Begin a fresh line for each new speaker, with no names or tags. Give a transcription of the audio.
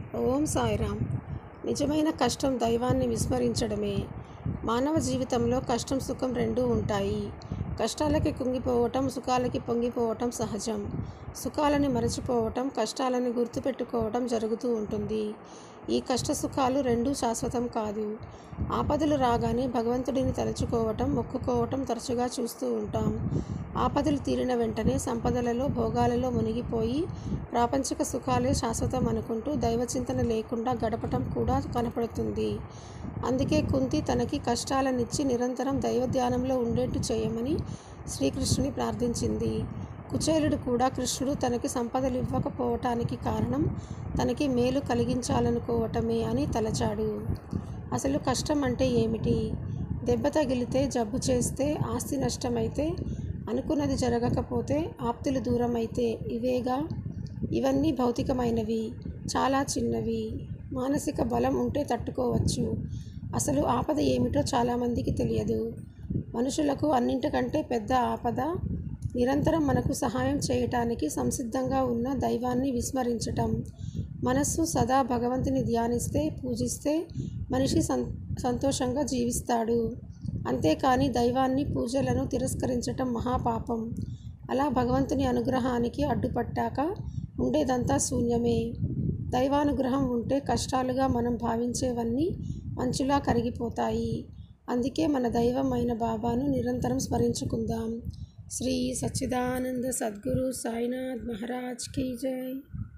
ఓం సాయిరామ్ నిజమైన కష్టం దైవాన్ని విస్మరించడమే మానవ జీవితంలో కష్టం సుఖం రెండూ ఉంటాయి కష్టాలకి కుంగిపోవటం సుఖాలకి పొంగిపోవటం సహజం సుఖాలని మరచిపోవటం కష్టాలని గుర్తుపెట్టుకోవటం జరుగుతూ ఉంటుంది ఈ కష్ట సుఖాలు రెండూ శాశ్వతం కాదు ఆపదలు రాగానే భగవంతుడిని తలుచుకోవటం మొక్కుకోవటం తరచుగా చూస్తూ ఉంటాం ఆపదలు తీరిన వెంటనే సంపదలలో భోగాలలో మునిగిపోయి ప్రాపంచిక సుఖాలే శాశ్వతం అనుకుంటూ దైవచింతన లేకుండా గడపటం కూడా కనపడుతుంది అందుకే కుంతి తనకి కష్టాలనిచ్చి నిరంతరం దైవ ధ్యానంలో ఉండేట్టు చేయమని శ్రీకృష్ణుని ప్రార్థించింది కుచేలుడు కూడా కృష్ణుడు తనకి సంపదలు ఇవ్వకపోవటానికి కారణం తనకి మేలు కలిగించాలనుకోవటమే అని తలచాడు అసలు కష్టం అంటే ఏమిటి దెబ్బ తగిలితే జబ్బు చేస్తే ఆస్తి నష్టమైతే అనుకున్నది జరగకపోతే ఆప్తులు దూరమైతే ఇవేగా ఇవన్నీ భౌతికమైనవి చాలా చిన్నవి మానసిక బలం ఉంటే తట్టుకోవచ్చు అసలు ఆపద ఏమిటో చాలామందికి తెలియదు మనుషులకు అన్నింటికంటే పెద్ద ఆపద నిరంతరం మనకు సహాయం చేయటానికి సంసిద్ధంగా ఉన్న దైవాన్ని విస్మరించటం మనస్సు సదా భగవంతుని ధ్యానిస్తే పూజిస్తే మనిషి సం సంతోషంగా జీవిస్తాడు అంతేకాని దైవాన్ని పూజలను తిరస్కరించటం మహాపాపం అలా భగవంతుని అనుగ్రహానికి అడ్డుపట్టాక ఉండేదంతా శూన్యమే దైవానుగ్రహం ఉంటే కష్టాలుగా మనం భావించేవన్నీ మంచులా కరిగిపోతాయి అందుకే మన దైవం అయిన బాబాను నిరంతరం స్మరించుకుందాం శ్రీ సచ్చిదానంద సద్గురు సాయినాథ్ మహారాజ్ కీ జై